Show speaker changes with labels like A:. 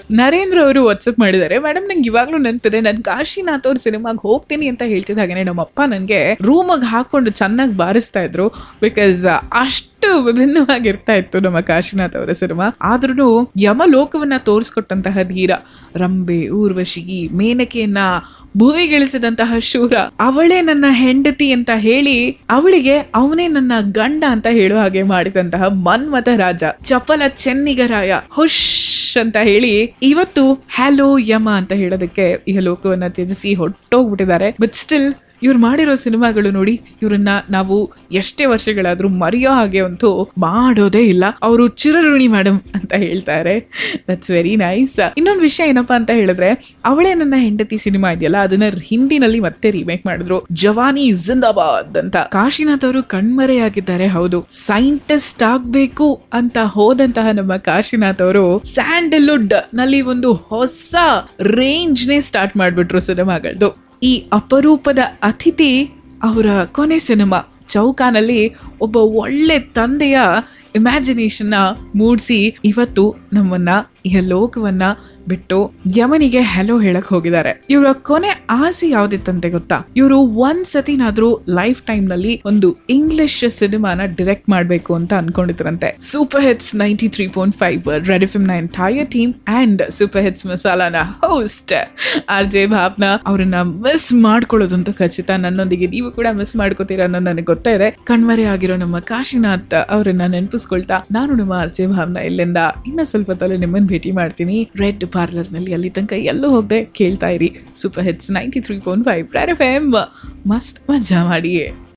A: ನರೇಂದ್ರ ಅವರು ವಾಟ್ಸಪ್ ಮಾಡಿದ್ದಾರೆ ಮೇಡಮ್ ನಂಗೆ ಇವಾಗ್ಲೂ ನೆನಪಿದೆ ನಾನು ಕಾಶಿನಾಥ್ ಅವ್ರ ಸಿನಿಮಾಗೆ ಹೋಗ್ತೀನಿ ಅಂತ ಹೇಳ್ತಿದ್ದ ಹಾಗೆ ನಮ್ಮಪ್ಪ ನನಗೆ ರೂಮಿಗೆ ಹಾಕೊಂಡು ಚೆನ್ನಾಗಿ ಬಾರಿಸ್ತಾ ಇದ್ರು ಬಿಕಾಸ್ ಅಷ್ಟು ವಿಭಿನ್ನವಾಗಿರ್ತಾ ಇತ್ತು ನಮ್ಮ ಕಾಶಿನಾಥ್ ಅವರ ಸಿನಿಮಾ ಆದ್ರೂ ಯಮಲೋಕವನ್ನ ತೋರಿಸ್ಕೊಟ್ಟಂತಹ ಧೀರ ರಂಬೆ ಊರ್ವಶಿ ಮೇನಕೆಯನ್ನ ಭುವಿಗಿಳಿಸಿದಂತಹ ಶೂರ ಅವಳೇ ನನ್ನ ಹೆಂಡತಿ ಅಂತ ಹೇಳಿ ಅವಳಿಗೆ ಅವನೇ ನನ್ನ ಗಂಡ ಅಂತ ಹೇಳೋ ಹಾಗೆ ಮಾಡಿದಂತಹ ಮನ್ಮಥ ರಾಜ ಚಪಲ ಚೆನ್ನಿಗರಾಯ ಹುಷ್ ಅಂತ ಹೇಳಿ ಇವತ್ತು ಹ್ಯಾಲೋ ಯಮ ಅಂತ ಹೇಳೋದಕ್ಕೆ ಈ ಲೋಕವನ್ನ ತ್ಯಜಿಸಿ ಹೊಟ್ಟೋಗ್ಬಿಟ್ಟಿದ್ದಾರೆ ಬಟ್ ಸ್ಟಿಲ್ ಇವ್ರು ಮಾಡಿರೋ ಸಿನಿಮಾಗಳು ನೋಡಿ ಇವ್ರನ್ನ ನಾವು ಎಷ್ಟೇ ವರ್ಷಗಳಾದ್ರೂ ಮರೆಯೋ ಹಾಗೆ ಅಂತೂ ಮಾಡೋದೇ ಇಲ್ಲ ಅವರು ಚಿರಋಣಿ ಮೇಡಮ್ ಅಂತ ಹೇಳ್ತಾರೆ ದಟ್ಸ್ ವೆರಿ ನೈಸ್ ಇನ್ನೊಂದು ವಿಷಯ ಏನಪ್ಪಾ ಅಂತ ಹೇಳಿದ್ರೆ ಅವಳೇ ನನ್ನ ಹೆಂಡತಿ ಸಿನಿಮಾ ಇದೆಯಲ್ಲ ಅದನ್ನ ಹಿಂದಿನಲ್ಲಿ ಮತ್ತೆ ರೀಮೇಕ್ ಮಾಡಿದ್ರು ಜವಾನಿ ಜಿಂದಾಬಾದ್ ಅಂತ ಕಾಶಿನಾಥ್ ಅವರು ಕಣ್ಮರೆಯಾಗಿದ್ದಾರೆ ಹೌದು ಸೈಂಟಿಸ್ಟ್ ಆಗ್ಬೇಕು ಅಂತ ಹೋದಂತಹ ನಮ್ಮ ಕಾಶಿನಾಥ್ ಅವರು ಸ್ಯಾಂಡಲ್ವುಡ್ ನಲ್ಲಿ ಒಂದು ಹೊಸ ರೇಂಜ್ ನೇ ಸ್ಟಾರ್ಟ್ ಮಾಡ್ಬಿಟ್ರು ಸಿನಿಮಾಗಳದ್ದು ಈ ಅಪರೂಪದ ಅತಿಥಿ ಅವರ ಕೊನೆ ಸಿನಿಮಾ ಚೌಕಾನಲ್ಲಿ ಒಬ್ಬ ಒಳ್ಳೆ ತಂದೆಯ ಇಮ್ಯಾಜಿನೇಷನ್ನ ಮೂಡಿಸಿ ಇವತ್ತು ನಮ್ಮನ್ನ ಈ ಲೋಕವನ್ನ ಬಿಟ್ಟು ಯಮನಿಗೆ ಹೆಲೋ ಹೇಳಕ್ ಹೋಗಿದ್ದಾರೆ ಇವರ ಕೊನೆ ಆಸೆ ಯಾವ್ದಿತ್ತಂತೆ ಗೊತ್ತಾ ಇವರು ಒಂದ್ ಸತಿನಾದ್ರೂ ಲೈಫ್ ಟೈಮ್ ನಲ್ಲಿ ಒಂದು ಇಂಗ್ಲಿಷ್ ಸಿನಿಮಾನ ಡೈರೆಕ್ಟ್ ಮಾಡ್ಬೇಕು ಅಂತ ಅನ್ಕೊಂಡಿದ್ರಂತೆ super hits ninety three point five red F ನ entire team and super hits ಮಸಾಲಾನ ಹೋಸ್ಟ್ ಆರ್ ಜೆ ಭಾವ್ನ ಅವ್ರನ್ನ ಮಿಸ್ ಮಾಡ್ಕೊಳ್ಳೋದಂತೂ ಖಚಿತ ನನ್ನೊಂದಿಗೆ ನೀವು ಕೂಡ ಮಿಸ್ ಮಾಡ್ಕೋತೀರಾ ಅನ್ನೋದು ನನಗೆ ಗೊತ್ತಾ ಇದೆ ಕಣ್ಮರೆ ಆಗಿರೋ ನಮ್ಮ ಕಾಶಿನಾಥ್ ಅವರನ್ನ ನೆನಪಿಸ್ಕೊಳ್ತಾ ನಾನು ನಮ್ಮ ಆರ್ ಜೆ ಭಾವ್ನ ಇಲ್ಲಿಂದ ಇನ್ನ ಸ್ವಲ್ಪ ತಲೆ ನಿಮ್ಮನ್ನ ಭೇಟಿ ಮಾಡ್ತೀನಿ ರೆಡ್ ಪಾರ್ಲರ್ ನಲ್ಲಿ ಅಲ್ಲಿ ತನಕ ಎಲ್ಲೂ ಹೋಗದೆ ಕೇಳ್ತಾ ಇರಿ super hits ninety three point five F M ಮಸ್ತ್ ಮಜಾ ಮಾಡಿ